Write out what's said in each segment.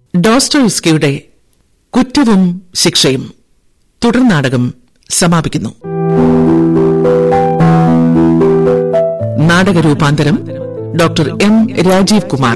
ഡോസ്റ്റോയുസ്കിയുടെ കുറ്റവും ശിക്ഷയും തുടർ നാടകം സമാപിക്കുന്നു നാടക രൂപാന്തരം ഡോക്ടർ എം രാജീവ് കുമാർ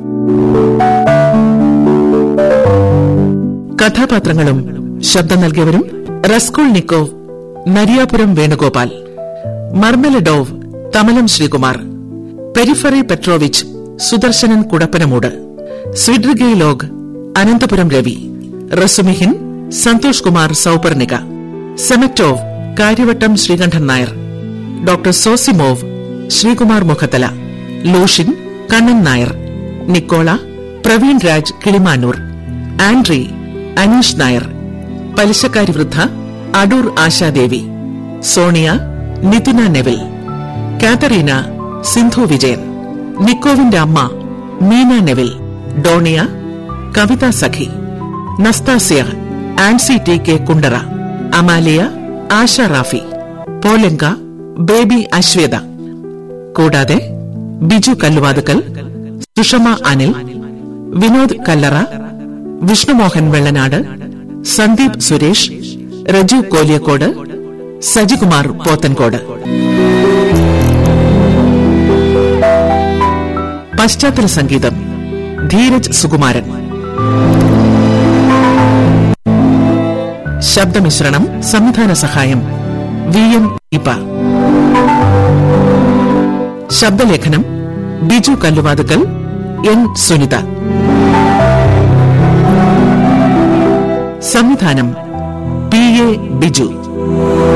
കഥാപാത്രങ്ങളും ശബ്ദം നൽകിയവരും Raskolnikov Nariyapuram Venugopal Marmeladov Thamalam Sreekumar Porfiry Petrovich Sudarsanan Kudappanamoodu Svidrigailov Ananthapuram Ravi Razumikhin Santhosh Kumar Souparnika Zametov Karyavattom Sreekandan Nair doctor Zosimov Sreekumar Mukhathala Luzhin Kannan Nair Nikolai Praveen Raj Kilimanoor Andrei Aneesh Nair പലിശക്കാരി വൃദ്ധ അടൂർ ആശാദേവി സോണിയ നിതിന നെവിൽ കാതറീന സിന്ധു വിജയൻ നിക്കോവിന്റെ അമ്മ Meena Nevil Dounia Kavitha Sakhi Nastasya Ancy T K Kundara Amalia Asha Rafi Polenka Baby Ashwetha കൂടാതെ ബിജു കല്ലുവാതുക്കൽ സുഷമ അനിൽ വിനോദ് കല്ലറ വിഷ്ണുമോഹൻ വെള്ളനാട് സന്ദീപ് സുരേഷ് റജു കോലിയക്കോട് സജികുമാർ പോത്തൻകോട് പശ്ചാത്തല സംഗീതം ധീരജ് സുകുമാരൻ ശബ്ദമിശ്രണം സംവിധാന സഹായം വി എം ഇപ്പ ശബ്ദലേഖനം ബിജു കല്ലുവാതുക്കൽ എൻ സുനിത സംവിധാനം പി എ ബിജു